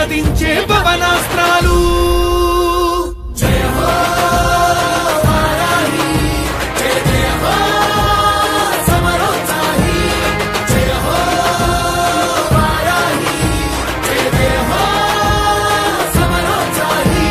తెరదించే పవనాస్త్రాలు జయ హో వారాహి, జయ జయ హో సమరోత్సాహి, జయ హో వారాహి, జయ జయ హో సమరోత్సాహి.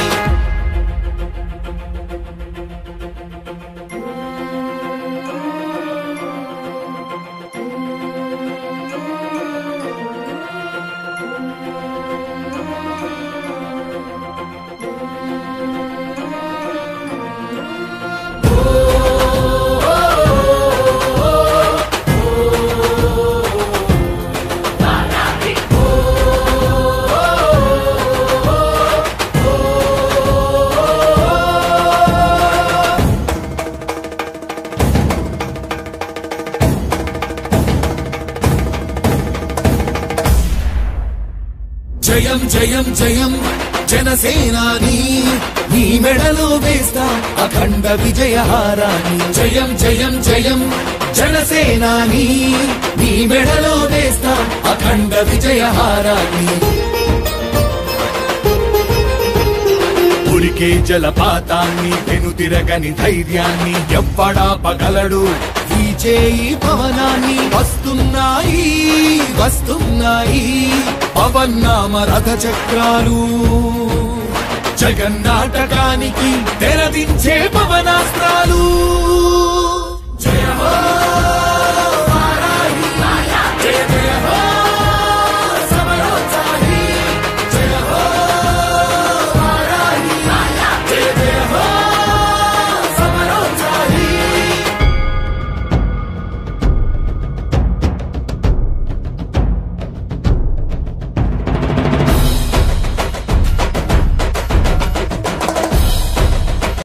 జయం జయం జయం జనసేనాని నీ మెడలో వేస్తా అఖండ విజయహారాన్ని జయం జయం జయం జనసేనాని నీ మెడలో వేస్తా అఖండ విజయహారాన్ని ఉరికే జలపాతాన్ని వెనుతిరగని ధైర్యాన్ని ఎవ్వడాపగలడు ఈ చేయి పవనాన్ని వస్తున్నాయి వస్తున్నాయి పవన్నామ రథ చక్రాలు జగన్నాటకానికి తెరదించే పవనాస్త్రాలు జయ హో